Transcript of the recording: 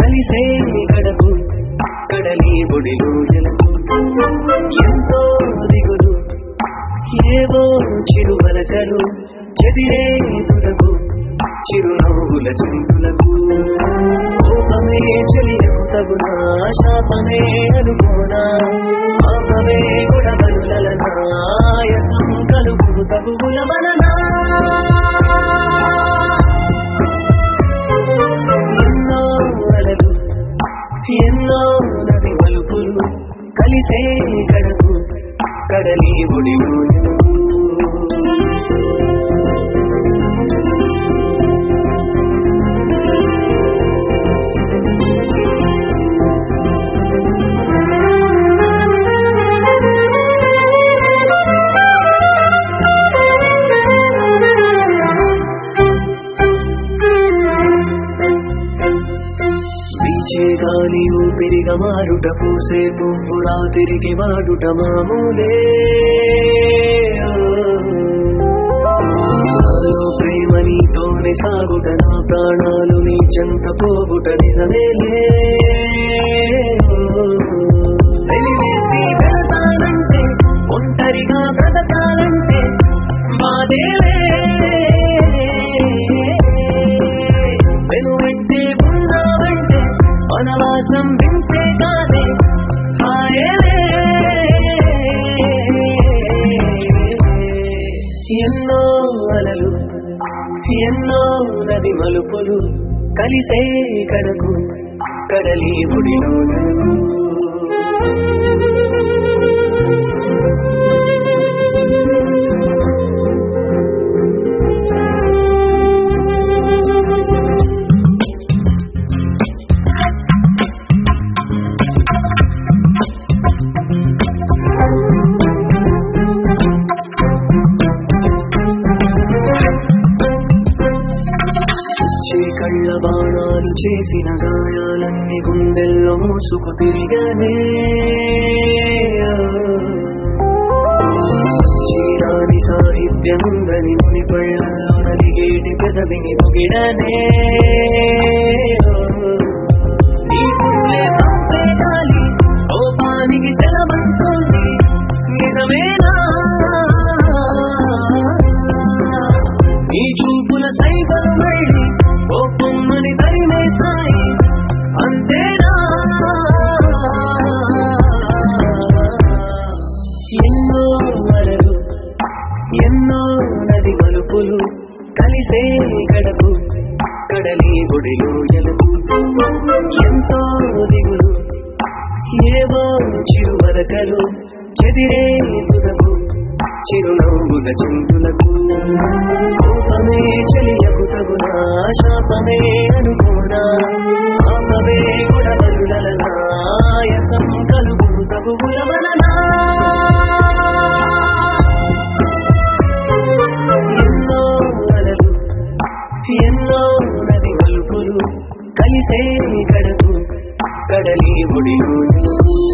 కలిసే గడపు కడలి బొడిలో జలకు ఎంతో దిగులు ఏవో చిరువలకలు చెదిరే తులకు చిరునవ్వుల చింతులకు కోపమే చెలియకు తగునా శాపమే అనుకోనా పాపమే గుడబలులనా ఆయాసం కలుగు తగుల వలనా ఎన్నో అలలు ఎన్నో నది మలుపులు కలిసే గడపు కడలి ఒడిలో వీచే గాలి ఊపిరిగా మారుట పూసే పువ్వులా తిరిగి వాడుట మామూలే నాలో ప్రేమ నీతోనే సాగుట నా ప్రాణాలు నీ చెంత పోగుట నిజమేలే వెలివేసి వెళతానంటే ఒంటరిగా బ్రతకాలంటే మాదేలే వెను వెంటే ఉన్నావంటే వనవాసం వింటే కాదే హాయలే ఎన్నో అలలు ఎన్నో నది మలుపులు కలిసే కడకు కడలి గుడిలో చే కళ్ళ బాణాలు చేసిన గాయాలన్నీ గుండెల్లో మూసుకు తిరిగనే చీరాని సాహిత్యముందని ముని పళ్ళల్లో నలిగేటి పెదవిని ముగిడనే నీ పురులే తప్పే గాలి కోపానికి సెలవంతోంది నిజమేనా నీ చూపుల సైగలు మళ్ళీ ఓ పొమ్మని తరిమే సాయి అంతేనా ఎన్నో వరలు ఎన్నో నది మలుపులు కలిసే గడపు కడలి గుడిలో ఎలుగు ఎంతో దిగులు ఏవో చిరువరకలు చెదిరే తుదకు చిరునవ్వుల చింతులకు కోపమే చెలియకు తగునా శాపమే అనుకోనా పాపమే గుడబలులనా ఆయాసం కలుగు తగుల వలనా ఎన్నో అలలు ఎన్నో నది మలుపులు కలిసే గడపు కడలి ఒడిలో